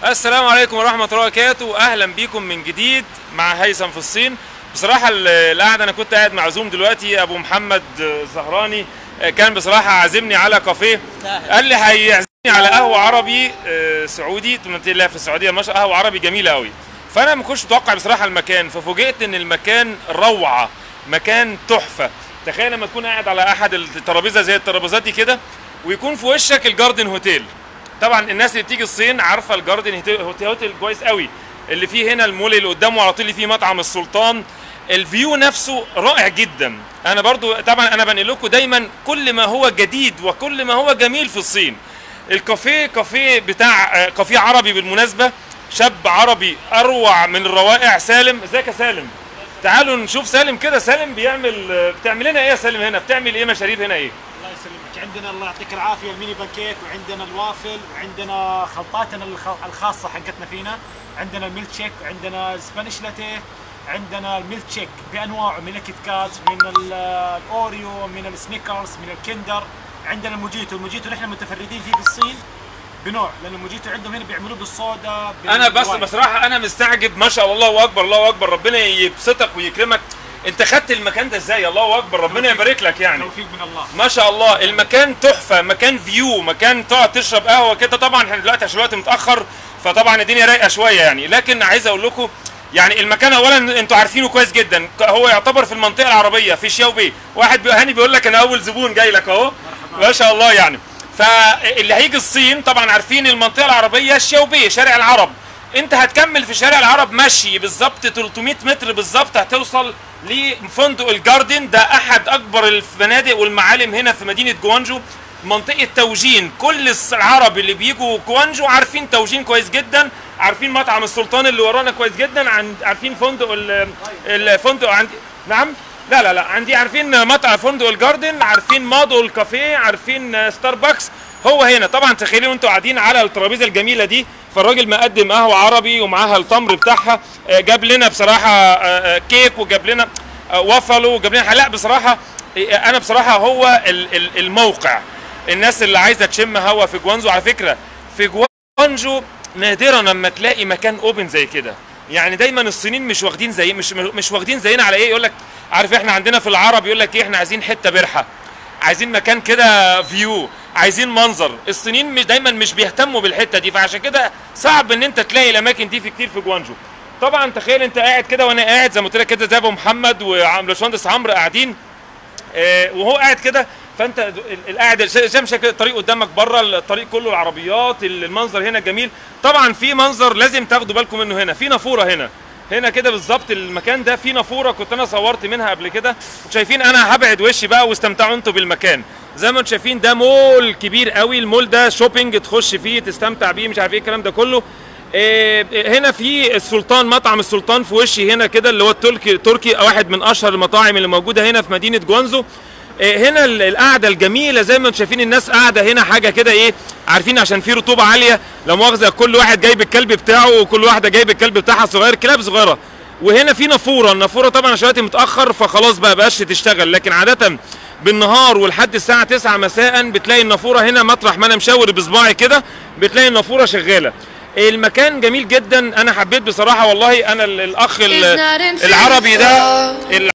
السلام عليكم ورحمة الله وبركاته أهلا بيكم من جديد مع هيثم في الصين بصراحة ال- القعدة أنا كنت قاعد معزوم دلوقتي أبو محمد زهراني آه، كان بصراحة عازمني على كافيه قال لي هيعزمني على قهوة عربي آه، سعودي قلت له في السعودية ما شاء قهوة عربي جميلة قوي فأنا ما كنتش متوقع بصراحة المكان ففوجئت إن المكان روعة مكان تحفة تخيل لما تكون قاعد على أحد الترابيزة زي الترابيزات دي كده ويكون في وشك الجاردن هوتيل طبعا الناس اللي بتيجي الصين عارفه الجاردن هوتيل هوتيل كويس قوي اللي فيه هنا المول اللي قدامه على طول اللي فيه مطعم السلطان الفيو نفسه رائع جدا انا برضو طبعا انا بنقل لكم دايما كل ما هو جديد وكل ما هو جميل في الصين الكافيه كافيه بتاع آه، كافيه عربي بالمناسبه شاب عربي اروع من الروائع سالم ازيك يا سالم تعالوا نشوف سالم كده سالم بيعمل آه، بتعمل لنا ايه يا سالم هنا بتعمل ايه مشاريب هنا ايه الله يسلمك عندنا الله يعطيك العافيه الميني بانكيك وعندنا الوافل وعندنا خلطاتنا الخ- الخاصه حقتنا فينا عندنا الميلك شيك عندنا سبانيش لاتيه عندنا الميلك شيك بانواعه من الكيت كات من ال- الاوريو من السنيكرز من الكندر عندنا الموجيتو الموجيتو نحن متفردين فيه في الصين بنوع لان الموجيتو عندهم هنا بيعملوه بالصودا انا بس بالواين. بصراحه انا مستعجب ما شاء الله اكبر الله اكبر ربنا يبسطك ويكرمك انت خدت المكان ده ازاي الله اكبر ربنا يبارك لك يعني توفيق من الله ما شاء الله المكان تحفه مكان فيو مكان تقعد تشرب قهوه كده طبعا احنا دلوقتي عشان الوقت متاخر فطبعا الدنيا رايقه شويه يعني لكن عايز اقول لكم يعني المكان اولا انتوا عارفينه كويس جدا هو يعتبر في المنطقه العربيه في شياو بي واحد بي- هاني بيقول لك انا اول زبون جاي لك اهو ما شاء الله يعني فاللي هيجي الصين طبعا عارفين المنطقه العربيه شياو بي شارع العرب انت هتكمل في شارع العرب مشي بالظبط 300 متر بالظبط هتوصل لفندق الجاردن ده احد اكبر الفنادق والمعالم هنا في مدينه جوانجو منطقه توجين كل الس- العرب اللي بيجوا جوانجو عارفين توجين كويس جدا عارفين مطعم السلطان اللي ورانا كويس جدا عن عارفين فندق ال- الفندق عندي نعم لا لا لا عندي عارفين مطعم فندق الجاردن عارفين مادو الكافيه عارفين آه، ستاربكس هو هنا طبعا تخيلوا انتوا قاعدين على الترابيزه الجميله دي فالراجل مقدم قهوه عربي ومعاها التمر بتاعها آه، جاب لنا بصراحه آه، آه، كيك وجاب لنا آه، وافلو وجاب لنا لا بصراحه آه، انا بصراحه هو ال- ال- الموقع الناس اللي عايزه تشم هوا في جوانزو على فكره في جوانجو نادرا لما تلاقي مكان اوبن زي كده يعني دايما الصينيين مش واخدين زي مش مش واخدين زينا على ايه يقول لك عارف احنا عندنا في العرب يقول لك ايه احنا عايزين حته برحه عايزين مكان كده فيو عايزين منظر الصينيين مش دايما مش بيهتموا بالحته دي فعشان كده صعب ان انت تلاقي الاماكن دي في كتير في جوانجو طبعا تخيل انت قاعد كده وانا قاعد زي ما قلت لك كده زي ابو محمد وباشمهندس عمرو قاعدين آه، وهو قاعد كده فانت ال- القاعد شايف شكل الطريق قدامك بره الطريق كله العربيات المنظر هنا جميل طبعا في منظر لازم تاخدوا بالكم منه هنا في نافوره هنا هنا كده بالظبط المكان ده في نافوره كنت انا صورت منها قبل كده شايفين انا هبعد وشي بقى واستمتعوا انتوا بالمكان زي ما انتم شايفين ده مول كبير قوي المول ده شوبينج تخش فيه تستمتع بيه مش عارف ايه الكلام ده كله إيه، هنا في السلطان مطعم السلطان في وشي هنا كده اللي هو التركي تركي واحد من اشهر المطاعم اللي موجوده هنا في مدينه جوانزو إيه، هنا ال- القعده الجميله زي ما انتم شايفين الناس قاعده هنا حاجه كده ايه عارفين عشان في رطوبه عاليه لا مؤاخذه كل واحد جايب الكلب بتاعه وكل واحده جايب الكلب بتاعها صغير كلاب صغيره وهنا في نافوره النافوره طبعا عشان الوقت متاخر فخلاص بقى بقاش تشتغل لكن عاده بالنهار ولحد الساعه 9 مساء بتلاقي النافوره هنا مطرح ما انا مشاور بصباعي كده بتلاقي النافوره شغاله المكان جميل جدا انا حبيت بصراحه والله انا ال- الاخ ال- العربي ده